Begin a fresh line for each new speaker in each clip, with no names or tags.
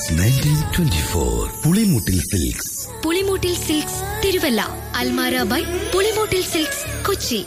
since nineteen twenty four Pulimoottil Silks
Pulimoottil Silks Thiruvalla Almara by Pulimoottil Silks Kochi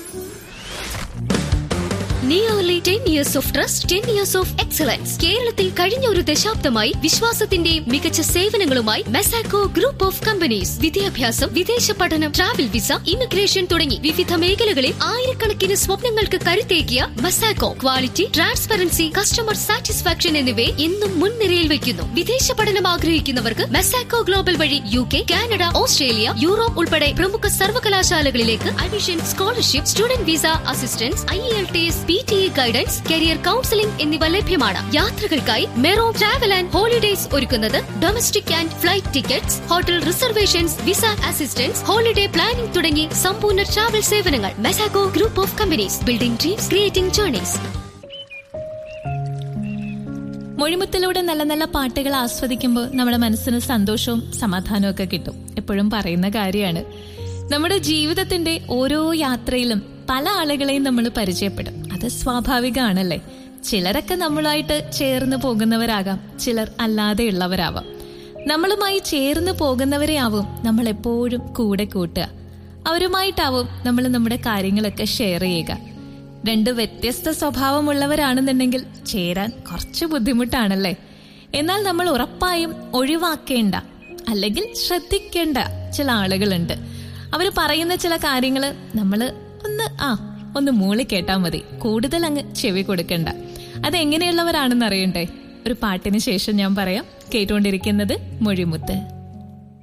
nearly ten years of trust ten years of excellence കേരളത്തിൽ കഴിഞ്ഞ ഒരു ദശാബ്ദമായി വിശ്വാസത്തിന്റെ മികച്ച സേവനങ്ങളുമായി മെസാക്കോ ഗ്രൂപ്പ് ഓഫ് കമ്പനീസ് വിദ്യാഭ്യാസം വിദേശ പഠനം ട്രാവൽ വിസ ഇമിഗ്രേഷൻ തുടങ്ങി വിവിധ മേഖലകളിൽ ആയിരക്കണക്കിന് സ്വപ്നങ്ങൾക്ക് കരുത്തേകിയ Mesaco quality transparency customer satisfaction എന്നിവയെ എന്നും മുൻനിരയിൽ വയ്ക്കുന്നു വിദേശ പഠനം ആഗ്രഹിക്കുന്നവർക്ക് മെസാക്കോ ഗ്ലോബൽ വഴി U K Canada Australia Europe ഉൾപ്പെടെ പ്രമുഖ സർവകലാശാലകളിലേക്ക് admission scholarship student visa assistance I L T S P T E guidance career counselling എന്നിവ ലഭ്യമാണ് യാത്രകൾക്കായി മെറോ ട്രാവൽ ആൻഡ് ഹോളിഡേസ് ഒരുക്കുന്നത് domestic and flight tickets hotel reservations visa assistance holiday planning തുടങ്ങി സമ്പൂർണ്ണ travel സേവനങ്ങൾ Mesaco group of companies building dreams creating journeys
മൊഴിമുത്തിലൂടെ നല്ല നല്ല പാട്ടുകൾ ആസ്വദിക്കുമ്പോൾ നമ്മുടെ മനസ്സിന് സന്തോഷവും സമാധാനവും ഒക്കെ കിട്ടും എപ്പോഴും പറയുന്ന കാര്യമാണ് നമ്മുടെ ജീവിതത്തിന്റെ ഓരോ യാത്രയിലും പല ആളുകളെയും നമ്മൾ പരിചയപ്പെടും അത് സ്വാഭാവികമാണല്ലേ ചിലരൊക്കെ നമ്മളുമായിട്ട് ചേർന്ന് പോകുന്നവരാകാം ചിലർ അല്ലാതെയുള്ളവരാവാം നമ്മളുമായി ചേർന്ന് പോകുന്നവരെ ആവും നമ്മൾ എപ്പോഴും കൂടെ കൂട്ടുക അവരുമായിട്ടാവും നമ്മൾ നമ്മുടെ കാര്യങ്ങളൊക്കെ ഷെയർ ചെയ്യുക രണ്ട് വ്യത്യസ്ത സ്വഭാവമുള്ളവരാണെന്നുണ്ടെങ്കിൽ ചേരാൻ കുറച്ച് ബുദ്ധിമുട്ടാണല്ലേ എന്നാൽ നമ്മൾ ഉറപ്പായും ഒഴിവാക്കേണ്ട അല്ലെങ്കിൽ ശ്രദ്ധിക്കേണ്ട ചില ആളുകളുണ്ട് അവർ പറയുന്ന ചില കാര്യങ്ങൾ നമ്മൾ ഒന്ന് ആ ഒന്ന് മൂളി കേട്ടാൽ മതി കൂടുതൽ അങ്ങ് ചെവി കൊടുക്കണ്ട അതെങ്ങനെയുള്ളവരാണെന്ന് അറിയണ്ടേ ഒരു പാട്ടിന് ശേഷം ഞാൻ പറയാം കേട്ടുകൊണ്ടിരിക്കുന്നത് മൊഴിമുത്ത്